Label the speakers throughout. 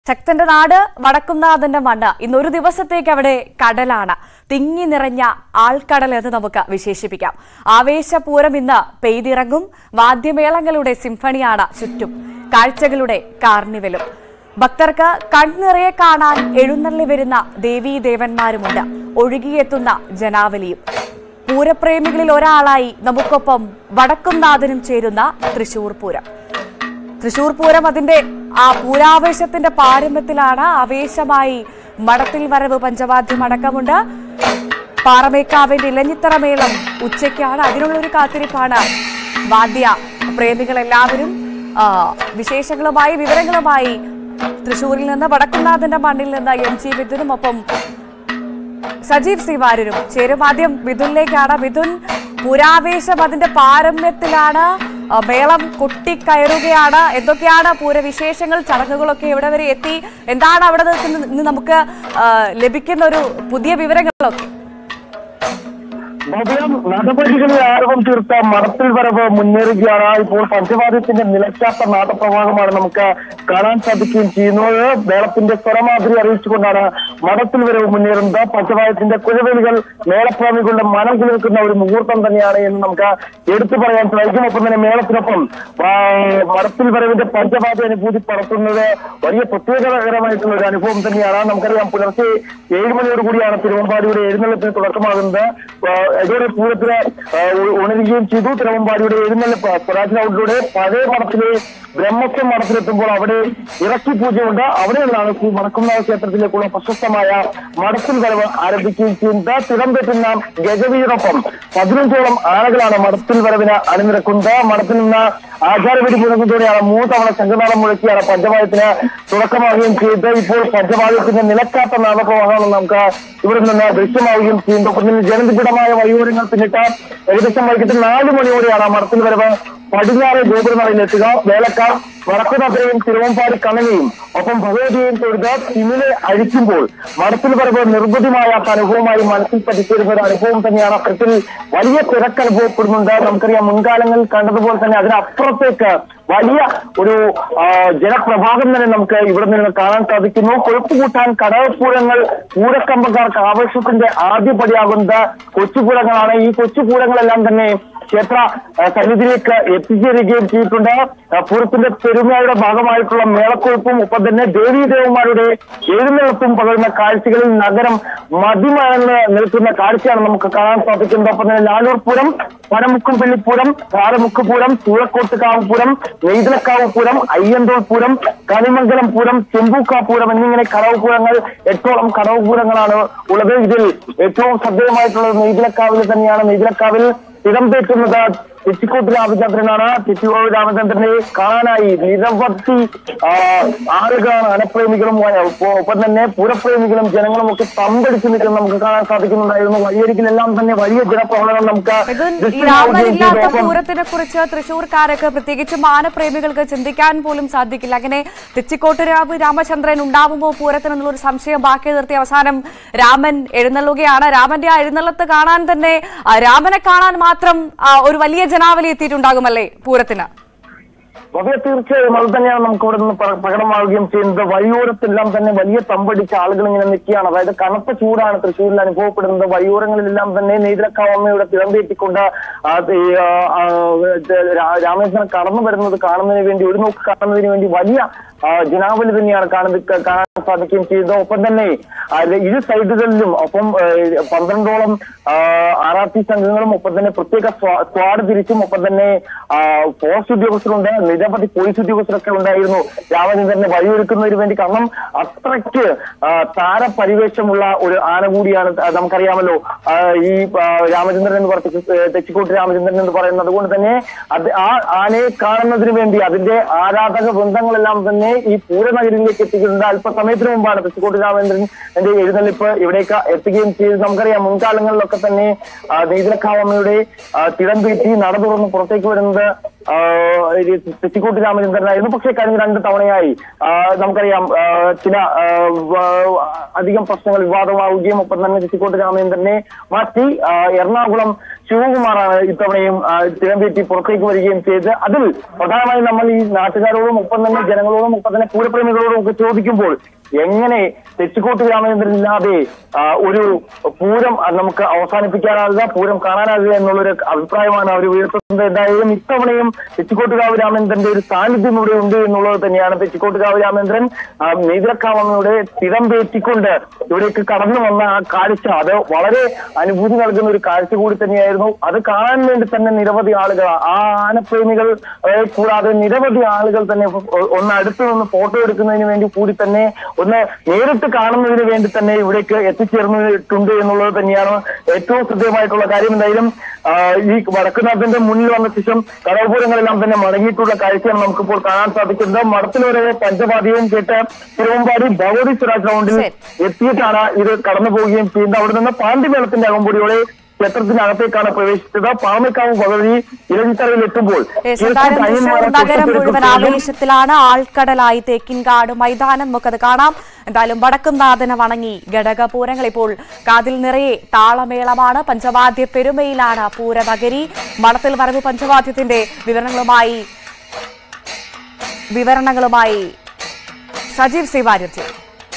Speaker 1: ശക്തന്റെ നാട് വടക്കുംനാഥന്റെ മണ്ണ് ഇന്നൊരു ദിവസത്തേക്ക് അവിടെ കടലാണ് തിങ്ങി നിറഞ്ഞ ആൾക്കടൽ എന്ന് നമുക്ക് വിശേഷിപ്പിക്കാം ആവേശപൂരം ഇന്ന് പെയ്തിറങ്ങും വാദ്യമേളങ്ങളുടെ സിംഫണിയാണ് ചുറ്റും കാഴ്ചകളുടെ കാർണിവലും ഭക്തർക്ക് കൺനിറയെ കാണാൻ എഴുന്നള്ളി വരുന്ന ദേവീ ദേവന്മാരുമുണ്ട് ഒഴുകിയെത്തുന്ന ജനാവലിയും പൂരപ്രേമികളിൽ ഒരാളായി നമുക്കൊപ്പം വടക്കുംനാഥനും ചേരുന്ന തൃശൂർ പൂരം തൃശൂർ പൂരം അതിന്റെ ആ പൂരാവേശത്തിന്റെ പാരമ്യത്തിലാണ് ആവേശമായി മടത്തിൽ വരവ് പഞ്ചവാദ്യം അടക്കമുണ്ട് പാറമേക്കാവിന്റെ ഇലഞ്ഞിത്തറ മേളം ഉച്ചയ്ക്കാണ് അതിനുള്ളൊരു കാത്തിരിപ്പാണ് വാദ്യ പ്രേമികളെല്ലാവരും ആ, വിശേഷങ്ങളുമായി വിവരങ്ങളുമായി തൃശൂരിൽ നിന്ന് വടക്കുന്നാഥന്റെ മണ്ണിൽ നിന്ന് എം ജി മിഥുനും ഒപ്പം സജീവ് സി വാര്യരും ചേരും ആദ്യം മിഥുനിലേക്കാണ് മിഥുൻ പുരാവേശം അതിന്റെ പാരമ്യത്തിലാണ് ആ, മേളം കൊട്ടിക്കയറുകയാണ് എന്തൊക്കെയാണ് പൂരവിശേഷങ്ങൾ ചടങ്ങുകളൊക്കെ എവിടെ വരെ എത്തി എന്താണ് അവിടെ നിന്ന് ഇന്ന് നമുക്ക് ആ, ലഭിക്കുന്ന ഒരു പുതിയ വിവരങ്ങളൊക്കെ
Speaker 2: ഭവ്യം നടപടികളിൽ ആരവം തീർത്ത മടത്തിൽ വരവ് മുന്നേറുകയാണ് ഇപ്പോൾ പഞ്ചവാദ്യത്തിന്റെ നിലയ്ക്കാത്ത നാദപ്രവാഹമാണ് നമുക്ക് കാണാൻ സാധിക്കുകയും ചെയ്യുന്നത് മേളത്തിന്റെ സ്വരമാതിരി അറിയിച്ചുകൊണ്ടാണ് മടത്തിൽ വരവ് മുന്നേറുന്നത് പഞ്ചവാദ്യത്തിന്റെ കുഴവേലികൾ മേളപ്രേമികളുടെ മനം കുളിർക്കുന്ന ഒരു മുഹൂർത്തം തന്നെയാണ് എന്ന് നമുക്ക് എടുത്തു പറയാൻ സാധിക്കും ഒപ്പം തന്നെ മേളത്തിനൊപ്പം ആ, മടത്തിൽ വരവിന്റെ പഞ്ചവാദ്യ അനുഭൂതി പടർത്തുന്നത് വലിയ പ്രത്യേകതകരമായിട്ടുള്ള ഒരു അനുഭവം തന്നെയാണ് നമുക്കറിയാം പുലർച്ചെ ഏഴ് മണിയോട് കൂടിയാണ് തിരുവമ്പാടിയുടെ എഴുന്നള്ളത്തിന് തുടക്കമാകുന്നത് ആ, ഇതോടെ പൂരത്തിന് ആ, ഉ- ഉണരുകയും ചെയ്തു തിരുവമ്പാടിയുടെ എഴുന്നള്ളിപ്പ് സ്വരാജ് ഔട്ടിലൂടെ പഴയ മഠത്തിലെ ബ്രഹ്മസ്വം മഠത്തിലെത്തുമ്പോൾ അവിടെ ഇറക്കി പൂജയുണ്ട് അവിടെ നിന്നാണ് ശ്രീ മടക്കുന്നാഥ ക്ഷേത്രത്തിലേക്കുള്ള പ്രശസ്തമായ മടത്തിൽ വരവ് ആരംഭിക്കുകയും ചെയ്യുന്നത് തിടം തെറ്റുന്ന ഗജവീരൊപ്പം പതിനഞ്ചോളം ആനകളാണ് മടത്തിൽ വരവിന് അണിനിരക്കുന്നത് മഠത്തിൽ നിന്ന് ആചാരവിധി മുഴങ്ങുന്നതോടെയാണ് മൂന്ന് തവണ ശംഖനാളം മുഴക്കിയാണ് പഞ്ചവാദ്യത്തിന് തുടക്കമാവുകയും ചെയ്തത് ഇപ്പോൾ പഞ്ചവാദ്യത്തിന്റെ നിലക്കാത്ത നാമപ്രവാഹമാണ് നമുക്ക് ഇവിടെ നിന്ന് ദൃശ്യമാവുകയും ചെയ്യുന്നത് ഒപ്പം തന്നെ ജനനിബിഡമായ വഴിയോരങ്ങൾ പിന്നിട്ട് ഏകദേശം വൈകിട്ട് നാല് മണിയോടെയാണ് മഠത്തിൽ വരവ് പടിഞ്ഞാറ് ഗോപുരനടയിലെത്തുക വേലക്കാർ വടക്കുനദ്രയും തിരുവമ്പാടി കണനയും ഒപ്പം ഭഗവതിയെയും തൊഴുത് തിമിലെ അഴിക്കുമ്പോൾ മഠത്തിൽ വരവ് നിർബുദ്ധിമായാത്ത അനുഭവമായി മനസ്സിൽ പറ്റിച്ചേരുന്ന ഒരു അനുഭവം തന്നെയാണ് അത്തരത്തിൽ വലിയ തിരക്ക് അനുഭവപ്പെടുന്നുണ്ട് നമുക്കറിയാം മുൻകാലങ്ങളിൽ കണ്ടതുപോലെ തന്നെ അതിനപ്പുറത്തേക്ക് വലിയ ഒരു ആ, ജനപ്രവാഹം തന്നെ നമുക്ക് ഇവിടെ നിന്ന് കാണാൻ സാധിക്കുന്നു കൊഴുപ്പ് കൂട്ടാൻ കടകപ്പൂരങ്ങൾ പൂരക്കമ്പക്കാർക്ക് ആവേശത്തിന്റെ ആദ്യപടിയാകുന്നത് കൊച്ചുപൂരങ്ങളാണ് ഈ കൊച്ചുപൂരങ്ങളെല്ലാം തന്നെ ക്ഷേത്ര ആ, സന്നിധിയിലേക്ക് എത്തിച്ചേരുകയും ചെയ്തിട്ടുണ്ട് ആ, പൂരത്തിന്റെ പെരുമയുടെ ഭാഗമായിട്ടുള്ള മേളക്കൊഴുപ്പും ഒപ്പം തന്നെ ദേവീദേവന്മാരുടെ എഴുന്നേൽപ്പും പകരുന്ന കാഴ്ചകളിൽ നഗരം മതിമറന്ന് നിൽക്കുന്ന കാഴ്ചയാണ് നമുക്ക് കാണാൻ സാധിക്കുന്നത് ഒപ്പം തന്നെ ലാലൂർ പൂരം പനമുക്കും പള്ളിപ്പൂരം കാരമുക്ക് പൂരം ചൂഴക്കോട്ടുകാവ് പൂരം നെയ്തലക്കാവ് പൂരം അയ്യന്തോൾ പൂരം കണിമംഗലം പൂരം ചെമ്പൂക്കാ പൂരം എന്നിങ്ങനെ കടവ് പൂരങ്ങൾ എട്ടോളം കടവ് പൂരങ്ങളാണ് ഉള്ളത് ഇതിൽ ഏറ്റവും ശ്രദ്ധേയമായിട്ടുള്ളത് നെയ്തലക്കാവിൽ തന്നെയാണ് നെയ്തലക്കാവിൽ ഇടം തെറ്റുന്നത് തെച്ചിക്കോട്ട് രാമചന്ദ്രനാണ് തെച്ചിക്കോട്ട് രാമചന്ദ്രനെ കാണാനായി നിരവധി ആ, ആളുകളാണ് അനപ്രേമികളും വ- ഒപ്പം- ഒപ്പം തന്നെ പൂരപ്രേമികളും ജനങ്ങളും ഒക്കെ തമ്പടിച്ചു നിൽക്കുന്നത് നമുക്ക് കാണാൻ സാധിക്കുന്നുണ്ടായിരുന്നു വഴിയരികിലെല്ലാം തന്നെ വലിയ ജനപ്രവണനം നമുക്ക്
Speaker 1: മിഥുൻ ഈ
Speaker 2: ദൃശ്യമാവുകയും ചെയ്തു.
Speaker 1: രാമനില്ലാത്ത
Speaker 2: ഒപ്പം
Speaker 1: പൂരത്തിനെ കുറിച്ച് തൃശൂർക്കാർക്ക് പ്രത്യേകിച്ചും മാനപ്രേമികൾക്ക് ചിന്തിക്കാൻ പോലും സാധിക്കില്ല അങ്ങനെ തെച്ചിക്കോട്ട് രാമ രാമചന്ദ്രൻ ഉണ്ടാവുമോ പൂരത്തിന് എന്നുള്ള ഒരു സംശയം ബാക്കി നിർത്തി അവസാനം രാമൻ എഴുന്നള്ളുകയാണ് രാമന്റെ ആ എഴുന്നള്ളത്ത് കാണാൻ തന്നെ ആ, രാമനെ കാണാൻ മാത്രം ആ, ഒരു വലിയ ജനാവലി എത്തിയിട്ടുണ്ടാകുമല്ലേ പൂരത്തിന്
Speaker 2: വളരെ തീർച്ചയായും അത് തന്നെയാണ് നമുക്ക് ഇവിടെ നിന്ന് പ്ര- പ്രകടമാവുകയും ചെയ്യുന്നത് വഴിയോരത്തെല്ലാം തന്നെ വലിയ തമ്പടിച്ച ആളുകൾ ഇങ്ങനെ നിൽക്കുകയാണ് അതായത് കനത്ത ചൂടാണ് തൃശ്ശൂരിൽ അനുഭവപ്പെടുന്നത് വഴിയോരങ്ങളിലെല്ലാം തന്നെ നെയ്തലക്കാവമ്മയുടെ തിളമ്പേറ്റിക്കൊണ്ട് ആ, ഈ, ആ, ആ, ഇത് രാ- രാമേശ്വരം കടന്നു വരുന്നത് കാണുന്നതിന് വേണ്ടി ഒരു നോക്ക് കാണുന്നതിന് വേണ്ടി വലിയ ആ, ജനാവലി തന്നെയാണ് കാണുന്നത് കാണാൻ സാധിക്കുകയും ചെയ്യുന്നത് ഒപ്പം തന്നെ ആ, ഇരു സൈഡുകളിലും ഒപ്പം ആ, പന്ത്രണ്ടോളം ആർ ആർ ടി സംഘങ്ങളും ഒപ്പം തന്നെ പ്രത്യേക സ്വാ- സ്ക്വാഡ് തിരിച്ചും ഒപ്പം തന്നെ ആ, ഫോറസ്റ്റ് ഉദ്യോഗസ്ഥരുണ്ട് നിരവധി പോലീസ് ഉദ്യോഗസ്ഥരൊക്കെ ഉണ്ടായിരുന്നു രാമചന്ദ്രനെ വഴിയൊരുക്കുന്നതിന് വേണ്ടി കാരണം അത്രയ്ക്ക് ആ, താരപരിവേഷമുള്ള ഒരു ആന കൂടിയാണ് ത- നമുക്കറിയാമല്ലോ ആ, ഈ ആ, രാമചന്ദ്രൻ എന്ന് പറഞ്ഞ തെച്ചിക്കോട്ട് രാമചന്ദ്രൻ എന്ന് പറയുന്നത് അതുകൊണ്ട് തന്നെ അത് ആ ആനയെ കാണുന്നതിന് വേണ്ടി അതിന്റെ ആരാധക വൃന്ദങ്ങളെല്ലാം തന്നെ ഈ പൂരനഗരിയിലേക്ക് എത്തിക്കുന്നുണ്ട് അല്പസമയത്തിന് മുമ്പാണ് തെച്ചിക്കോട്ട് രാമചന്ദ്രൻ എന്റെ എഴുന്നള്ളിപ്പ് ഇവിടേക്ക് എത്തുകയും ചെയ്തു നമുക്കറിയാം മുൻകാലങ്ങളിലൊക്കെ തന്നെ ആ, നെയ്തലക്കാവമ്മയുടെ ആ, തിടം തീറ്റി നട തുറന്ന് പുറത്തേക്ക് വരുന്നത് ആ, ഇത് തെച്ചിക്കോട്ട് രാമചന്ദ്രനായിരുന്നു പക്ഷേ കഴിഞ്ഞ രണ്ട് തവണയായി ആ, നമുക്കറിയാം ആ, ചില ആ, വ- അധികം പ്രശ്നങ്ങൾ വിവാദമാവുകയും ഒപ്പം തന്നെ തെച്ചിക്കോട്ട് രാമചന്ദ്രനെ മാറ്റി ആ, എറണാകുളം ശിവകുമാറാണ് ഇത്തവണയും ആ, തിരമ്പേറ്റി പുറത്തേക്ക് വരികയും ചെയ്ത് അതിൽ പ്രധാനമായും നമ്മൾ ഈ നാട്ടുകാരോടും ഒപ്പം തന്നെ ജനങ്ങളോടും ഒപ്പം തന്നെ പൂരപ്രേമികളോടും ഒക്കെ ചോദിക്കുമ്പോൾ എങ്ങനെ തെച്ചിക്കോട്ട് രാമചന്ദ്രൻ ഇല്ലാതെ ആ, ഒരു പൂരം ആ, നമുക്ക് അവസാനിപ്പിക്കാനാകുക പൂരം കാണാനാകുക എന്നുള്ളൊരു അഭിപ്രായമാണ് അവർ ഉയർത്തുന്നത് എന്തായാലും ഇത്തവണയും തെച്ചിക്കോട്ടുകാവ് രാമചന്ദ്രന്റെ ഒരു സാന്നിധ്യം ഇവിടെ ഉണ്ട് എന്നുള്ളത് തന്നെയാണ് തെച്ചിക്കോട്ടുകാവ് രാമചന്ദ്രൻ ആ, നെയ്തിലക്കാവമ്മയുടെ തിടം പേറ്റിക്കൊണ്ട് ഇവിടേക്ക് കടന്നു വന്ന ആ കാഴ്ച അത് വളരെ അനുഭൂതി നൽകുന്ന ഒരു കാഴ്ച കൂടി തന്നെയായിരുന്നു അത് കാണാൻ വേണ്ടി തന്നെ നിരവധി ആളുകൾ ആ ആനപ്രേമികൾ ഏ, കൂടാതെ നിരവധി ആളുകൾ തന്നെ ഒ- ഒന്ന് അടുത്ത് നിന്ന് ഫോട്ടോ എടുക്കുന്നതിന് വേണ്ടി കൂടി തന്നെ ഒന്ന് നേരിട്ട് കാണുന്നതിന് വേണ്ടി തന്നെ ഇവിടേക്ക് എത്തിച്ചേർന്നിട്ടുണ്ട് എന്നുള്ളത് തന്നെയാണ് ഏറ്റവും ശ്രദ്ധേയമായിട്ടുള്ള കാര്യം എന്തായാലും ആ, ഈ വടക്കുനാഥന്റെ മുന്നിൽ വന്ന ശേഷം കടൽപൂരങ്ങളെല്ലാം തന്നെ മടങ്ങിയിട്ടുള്ള കാഴ്ചയാണ് നമുക്കിപ്പോൾ കാണാൻ സാധിക്കുന്നത് മഠത്തിൽ വരെ പഞ്ചവാദ്യവും കേട്ട് തിരുവമ്പാടി ഭഗവതി സ്വരാജ് റൗണ്ടിൽ
Speaker 1: ശരി.
Speaker 2: എത്തിയിട്ടാണ് ഇത് കടന്നു പോവുകയും ചെയ്യുന്നത് അവിടെ നിന്ന് പാണ്ഡിമേളത്തിന്റെ അകമ്പടിയോടെ ക്ഷേത്രത്തിനകത്തേക്കാണ് പ്രവേശിച്ചത് പാമക്കാവ് ഭഗവതി ഇലഞ്ഞിത്തറയിൽ എത്തുമ്പോൾ
Speaker 1: യെസ്, എന്തായാലും തൃശൂർ നഗരം മുഴുവൻ ആവേശത്തിലാണ് ആൾക്കടലായി തേക്കിൻകാട് മൈതാനം നമുക്കത് കാണാം എന്തായാലും വടക്കുംനാഥനെ വണങ്ങി ഘടകപൂരങ്ങൾ ഇപ്പോൾ കാതിൽ നിറയെ താളമേളമാണ് പഞ്ചവാദ്യ പെരുമയിലാണ് പൂരനഗരി മഠത്തിൽ വരവ് പഞ്ചവാദ്യത്തിന്റെ വിവരണങ്ങളുമായി വിവരണങ്ങളുമായി സജീവ് സി വാര്യർ ചെയ്യും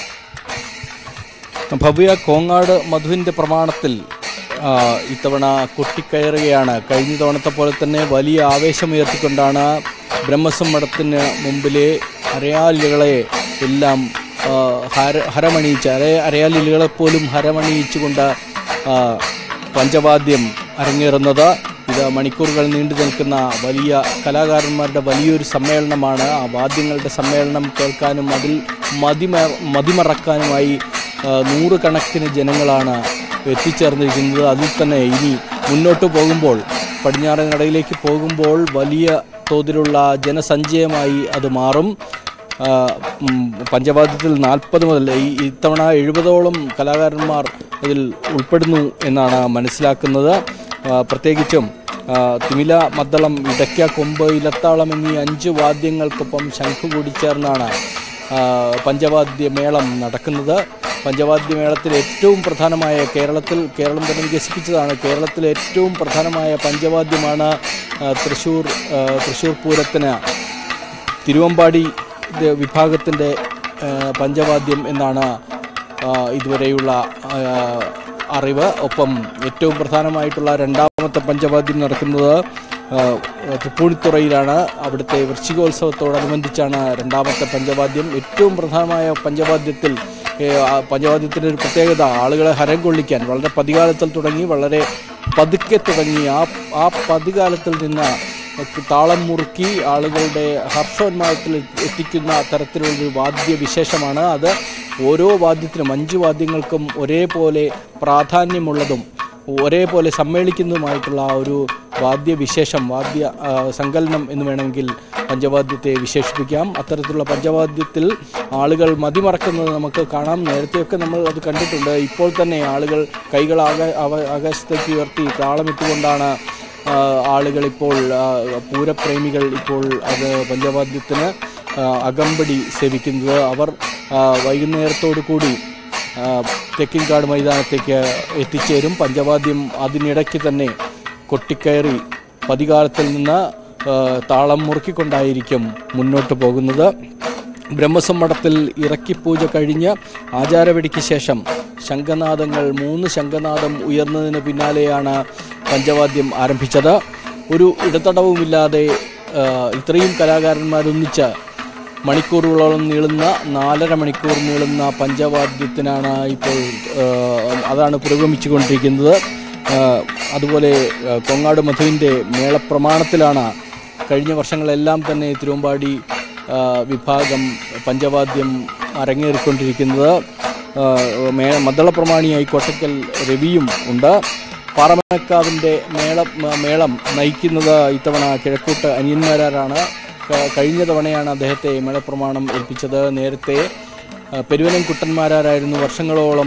Speaker 3: ഭവ്യ കോങ്ങാട് മധുവിൻ്റെ പ്രമാണത്തിൽ ആ, ഇത്തവണ കൊട്ടിക്കയറുകയാണ് കഴിഞ്ഞ തവണത്തെ പോലെ തന്നെ വലിയ ആവേശമുയർത്തിക്കൊണ്ടാണ് ബ്രഹ്മസം മഠത്തിന് മുമ്പിലെ അരയാലികളെ എല്ലാം ആ, ഹര ഹരമണിയിച്ച് അര അരയാലികളെപ്പോലും ഹരമണിയിച്ചുകൊണ്ട് ആ, പഞ്ചവാദ്യം അരങ്ങേറുന്നത് ഇത് മണിക്കൂറുകൾ നീണ്ടു നിൽക്കുന്ന വലിയ കലാകാരന്മാരുടെ വലിയൊരു സമ്മേളനമാണ് ആ വാദ്യങ്ങളുടെ സമ്മേളനം കേൾക്കാനും അതിൽ മതിമ മതിമറക്കാനുമായി ആ, നൂറുകണക്കിന് ജനങ്ങളാണ് എത്തിച്ചേർന്നിരിക്കുന്നത് അതിൽ തന്നെ ഇനി മുന്നോട്ട് പോകുമ്പോൾ പടിഞ്ഞാറൻ നടയിലേക്ക് പോകുമ്പോൾ വലിയ തോതിലുള്ള ജനസഞ്ചയമായി അത് മാറും ആ, ഉം, പഞ്ചവാദ്യത്തിൽ നാൽപ്പത് മുതൽ ഈ ഇത്തവണ എഴുപതോളം കലാകാരന്മാർ ഇതിൽ ഉൾപ്പെടുന്നു എന്നാണ് മനസ്സിലാക്കുന്നത് ആ, പ്രത്യേകിച്ചും ആ, തിമില മദ്ദളം ഇടയ്ക്ക കൊമ്പ് ഇലത്താളം എന്നീ അഞ്ച് വാദ്യങ്ങൾക്കൊപ്പം ശംഖ് കൂടി ചേർന്നാണ് ആ, പഞ്ചവാദ്യമേളം നടക്കുന്നത് പഞ്ചവാദ്യമേളത്തിൽ ഏറ്റവും പ്രധാനമായ കേരളത്തിൽ കേരളം തന്നെ വികസിപ്പിച്ചതാണ് കേരളത്തിലെ ഏറ്റവും പ്രധാനമായ പഞ്ചവാദ്യമാണ് ആ, തൃശ്ശൂർ ആ, തൃശ്ശൂർ പൂരത്തിന് തിരുവമ്പാടി ഇത് വിഭാഗത്തിൻ്റെ ആ, പഞ്ചവാദ്യം എന്നാണ് ആ, ഇതുവരെയുള്ള ആ, അറിവ് ഒപ്പം ഏറ്റവും പ്രധാനമായിട്ടുള്ള രണ്ടാമത്തെ പഞ്ചവാദ്യം നടക്കുന്നത് ആ, തൃപ്പൂണിത്തുറയിലാണ് അവിടുത്തെ വൃശ്ചികോത്സവത്തോടനുബന്ധിച്ചാണ് രണ്ടാമത്തെ പഞ്ചവാദ്യം ഏറ്റവും പ്രധാനമായ പഞ്ചവാദ്യത്തിൽ ഏ, ആ പഞ്ചവാദ്യത്തിൻ്റെ ഒരു പ്രത്യേകത ആളുകളെ ഹരം കൊള്ളിക്കാൻ വളരെ പതികാലത്തിൽ തുടങ്ങി വളരെ പതുക്കെ തുടങ്ങി ആ ആ പതികാലത്തിൽ നിന്ന് താളം മുറുക്കി ആളുകളുടെ ഹർഷോന്മാദത്തിൽ എത്തിക്കുന്ന തരത്തിലുള്ളൊരു വാദ്യവിശേഷമാണ് അത് ഓരോ വാദ്യത്തിനും അഞ്ച് വാദ്യങ്ങൾക്കും ഒരേപോലെ പ്രാധാന്യമുള്ളതും ഒരേപോലെ സമ്മേളിക്കുന്നതുമായിട്ടുള്ള ആ ഒരു വാദ്യവിശേഷം വാദ്യ ആ, സങ്കലനം എന്ന് വേണമെങ്കിൽ പഞ്ചവാദ്യത്തെ വിശേഷിപ്പിക്കാം അത്തരത്തിലുള്ള പഞ്ചവാദ്യത്തിൽ ആളുകൾ മതിമറക്കുന്നത് നമുക്ക് കാണാം നേരത്തെയൊക്കെ നമ്മൾ അത് കണ്ടിട്ടുണ്ട് ഇപ്പോൾ തന്നെ ആളുകൾ കൈകൾ ആക അവ- ആകാശത്തേക്ക് ഉയർത്തി താളമിട്ടുകൊണ്ടാണ് ആ, ആളുകൾ ഇപ്പോൾ ആ, പൂരപ്രേമികൾ ഇപ്പോൾ അത് പഞ്ചവാദ്യത്തിന് ആ, അകമ്പടി സേവിക്കുന്നത് അവർ ആ, വൈകുന്നേരത്തോടു കൂടി ആ, തെക്കിൻകാട് മൈതാനത്തേക്ക് എത്തിച്ചേരും പഞ്ചവാദ്യം അതിനിടയ്ക്ക് തന്നെ കൊട്ടിക്കയറി പതികാലത്തിൽ നിന്ന് ആ, താളം മുറുക്കിക്കൊണ്ടായിരിക്കും മുന്നോട്ട് പോകുന്നത് ബ്രഹ്മസമ്മടത്തിൽ ഇറക്കിപ്പൂജ കഴിഞ്ഞ് ആചാരവെടിക്ക് ശേഷം ശംഖനാദങ്ങൾ മൂന്ന് ശംഖനാദം ഉയർന്നതിന് പിന്നാലെയാണ് പഞ്ചവാദ്യം ആരംഭിച്ചത് ഒരു ഇടതടവുമില്ലാതെ ആ, ഇത്രയും കലാകാരന്മാരൊന്നിച്ച് മണിക്കൂറുകളോളം നീളുന്ന നാലര മണിക്കൂർ നീളുന്ന പഞ്ചവാദ്യത്തിനാണ് ഇപ്പോൾ ആ, അതാണ് പുരോഗമിച്ചുകൊണ്ടിരിക്കുന്നത് ആ, അതുപോലെ ആ, കൊങ്ങാട് മധുവിൻ്റെ മേളപ്രമാണത്തിലാണ് കഴിഞ്ഞ വർഷങ്ങളെല്ലാം തന്നെ തിരുവമ്പാടി ആ, വിഭാഗം പഞ്ചവാദ്യം അരങ്ങേറിക്കൊണ്ടിരിക്കുന്നത് ആ, മേ മദ്ദളപ്രമാണിയായി കോട്ടക്കൽ രവിയും ഉണ്ട് പാറമേക്കാവിൻ്റെ മേള മ- മേളം നയിക്കുന്നത് ഇത്തവണ കിഴക്കൂട്ട് അനിയന്മാരാണ് ക- കഴിഞ്ഞ തവണയാണ് അദ്ദേഹത്തെ മേളപ്രമാണം ഏൽപ്പിച്ചത് നേരത്തെ ആ, പെരുവനം കുട്ടന്മാരായിരുന്നു വർഷങ്ങളോളം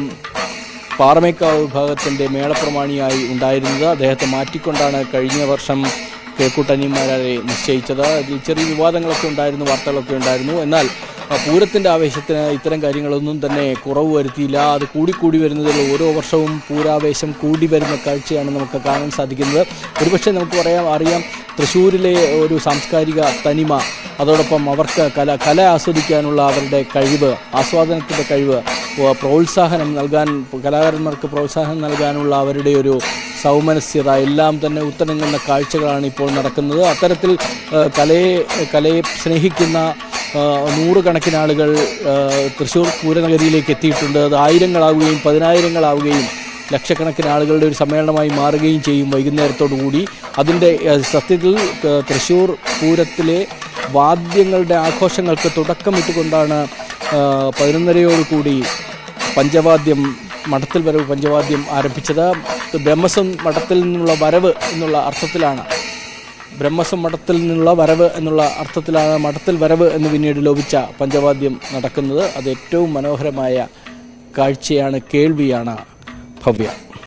Speaker 3: പാറമേക്കാവ് വിഭാഗത്തിൻ്റെ മേളപ്രമാണിയായി ഉണ്ടായിരുന്നത് അദ്ദേഹത്തെ മാറ്റിക്കൊണ്ടാണ് കഴിഞ്ഞ വർഷം കിഴക്കൂട്ടനിയന്മാരെ നിശ്ചയിച്ചത് അതിൽ ചെറിയ വിവാദങ്ങളൊക്കെ ഉണ്ടായിരുന്നു വാർത്തകളൊക്കെ ഉണ്ടായിരുന്നു എന്നാൽ ആ, പൂരത്തിൻ്റെ ആവേശത്തിന് ഇത്തരം കാര്യങ്ങളൊന്നും തന്നെ കുറവ് വരുത്തിയില്ല അത് കൂടിക്കൂടി വരുന്നതിൽ ഓരോ വർഷവും പൂരാവേശം കൂടി വരുന്ന കാഴ്ചയാണ് നമുക്ക് കാണാൻ സാധിക്കുന്നത് ഒരുപക്ഷെ നമുക്ക് പറയാം അറിയാം തൃശ്ശൂരിലെ ഒരു സാംസ്കാരിക തനിമ അതോടൊപ്പം അവർക്ക് കല കല ആസ്വദിക്കാനുള്ള അവരുടെ കഴിവ് ആസ്വാദനത്തിൻ്റെ കഴിവ് ഓ, പ്രോത്സാഹനം നൽകാൻ കലാകാരന്മാർക്ക് പ്രോത്സാഹനം നൽകാനുള്ള അവരുടെ ഒരു സൗമനസ്യത എല്ലാം തന്നെ ഉത്തരങ്ങുന്ന കാഴ്ചകളാണ് ഇപ്പോൾ നടക്കുന്നത് അത്തരത്തിൽ ആ, കലയെ കലയെ സ്നേഹിക്കുന്ന ആ, നൂറുകണക്കിന് ആളുകൾ ആ, തൃശ്ശൂർ പൂരനഗരിയിലേക്ക് എത്തിയിട്ടുണ്ട് അത് ആയിരങ്ങളാവുകയും പതിനായിരങ്ങളാവുകയും ലക്ഷക്കണക്കിന് ആളുകളുടെ ഒരു സമ്മേളനമായി മാറുകയും ചെയ്യും വൈകുന്നേരത്തോടു കൂടി അതിൻ്റെ ആ, സത്യത്തിൽ ആ, തൃശ്ശൂർ പൂരത്തിലെ വാദ്യങ്ങളുടെ ആഘോഷങ്ങൾക്ക് തുടക്കമിട്ടുകൊണ്ടാണ് ആ, പതിനൊന്നരയോടുകൂടി പഞ്ചവാദ്യം മഠത്തിൽ വരവ് പഞ്ചവാദ്യം ആരംഭിച്ചത് ബ്രഹ്മസം മഠത്തിൽ നിന്നുള്ള വരവ് എന്നുള്ള അർത്ഥത്തിലാണ് ബ്രഹ്മസം മഠത്തിൽ നിന്നുള്ള വരവ് എന്നുള്ള അർത്ഥത്തിലാണ് മഠത്തിൽ വരവ് എന്ന് പിന്നീട് ലോപിച്ച പഞ്ചവാദ്യം നടക്കുന്നത് അത് ഏറ്റവും മനോഹരമായ കാഴ്ചയാണ് കേൾവിയാണ് ഭവ്യ